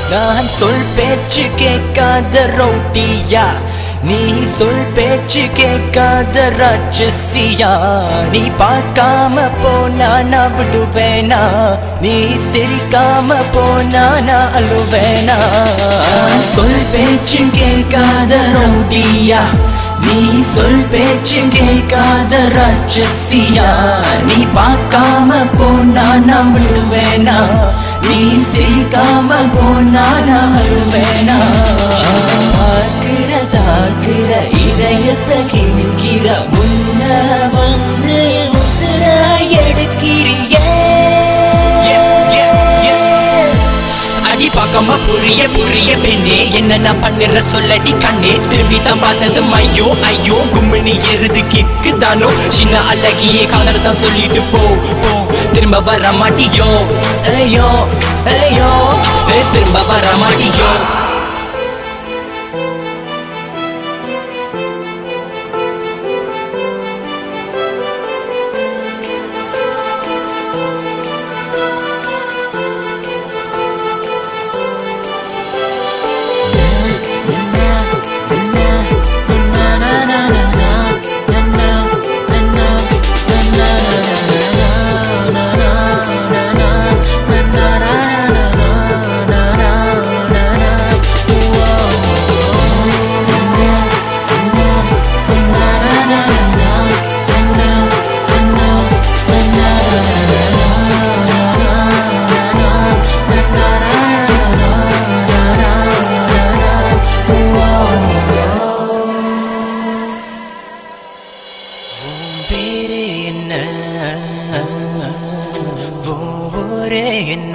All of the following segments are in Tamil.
நான் சொல் பேச்சு கேட்காத ரவுடியா நீ சொல் பேச்சு கேட்காத ராட்சசியா நீ பார்க்காம போனா நான் விடுவேனா நீ சிரிக்காம போனா நான் அழுவேனா நான் சொல் பேச்சு கேட்காத ரவுடியா நீ சொல் பேச்சு கேட்காத ராட்சசியா நீ பார்க்காம போனா நான் விடுவேனா நீ சிரிக்காம போனா நான் அழுவேனா தாக்குற தாக்குற இதயத்தை கிழிக்கிற முன்ன வந்து உசுர எடுக்கிறியே அடி பார்க்காம புரிய புரிய பெண்ணே என்ன நான் பண்ணுற சொல்லடி கண்ணே திரும்பி தான் பார்த்தது ஐயோ ஐயோ கும்மினி எருது கிக்கு தானோ சின்ன அழகியே காதல் தான் சொல்லிட்டு போ போ திரும்ப வர மாட்டியோ ஐயோ ஐயோ ஏ, திரும்ப வர மாட்டியோ உன் பேரு என்ன உன் ஊரு என்ன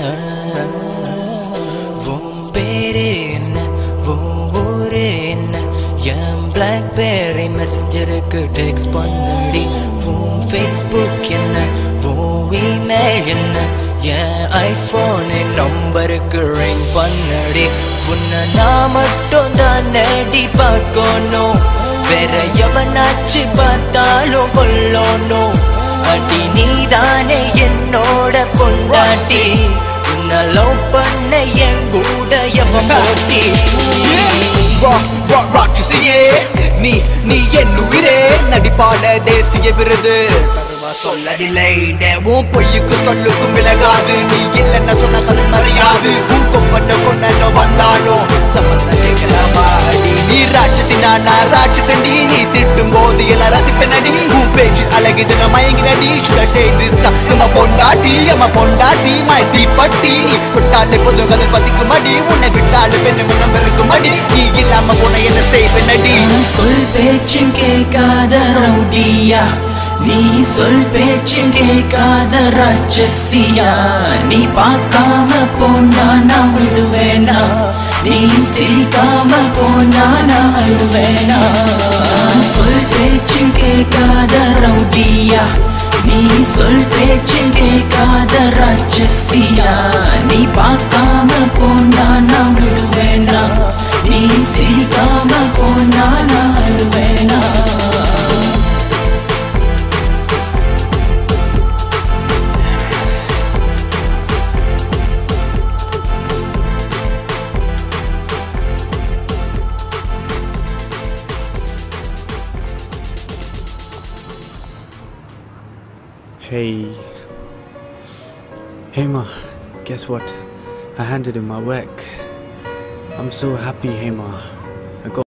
உன் பேரு என்ன உன் ஊரு என்ன என் பிளாக்பெர்ரி மெசஞ்சருக்கு டெக்ஸ்ட் பண்ணடி உன் ஃபேஸ்புக் என்ன உன் இமெயில் என்ன என் ஐஃபோனின் நம்பருக்கு ரிங் பண்ணடி உன்னை நான் மட்டும் தான் நடி பார்க்கணும் வேற எவனாச்சு பார்த்தாலும் கொல்லணும் அடி நீதானே என்னோட பொண்டாட்டி உன்னை லவ் பண்ண என் கூட எவன் போட்டி ரா, ரா, ராட்சசியே நீ நீ என் உயிரே நடிப்பாட தேசிய விருது தருவா சொல்லடில்லை உன் பொய்யுக்கு சொல்லுக்கும் விலகாது நீ இல்லைன்னு சொன்ன கதை மறையாது உன் கொப்பன கொண்டனோ வந்தாலும் சம்பந்தம் கேட்கலாமா அடி? நீ ராட்சசி நானா ராட்சசண்டி நீ திட்டும் போது எல்லாம் ரசிப்பனடி உன் பேச்சு அழகுது நான் மயங்கினடி சுடர் செய்து நம்ம பொண்டாட்டி நம்ம பொண்டாட்டி மாய் தீப்பட்டி நீ விட்டாலே பொது கதை பத்திக்கும் அடி உன்னை விட்டாலே பெண்ணு மனம் இருக்கும் அடி நீ இல்லாம போன என்ன செய்வனடி நான் சொல் பேச்சு கேட்காத ரவுடியா நீ சொல் பேச்சு கேட்காத ராட்சசியா நீ பார்க்காம போனா நான் விடுவேனா நீ சிரிக்காம போனா நான் அழுவேனா நான் சொல் பேச்சு கேட்காத ரவுடியா நீ சொல் பேச்சு கேட்காத ராட்சசியா நீ பார்க்காம போனா நான் விடுவேனா நீ சிரிக்காம போனா நான் அழுவேனா Hey. Hey Ma, guess what? I handed in my work. I'm so happy, Hema. I got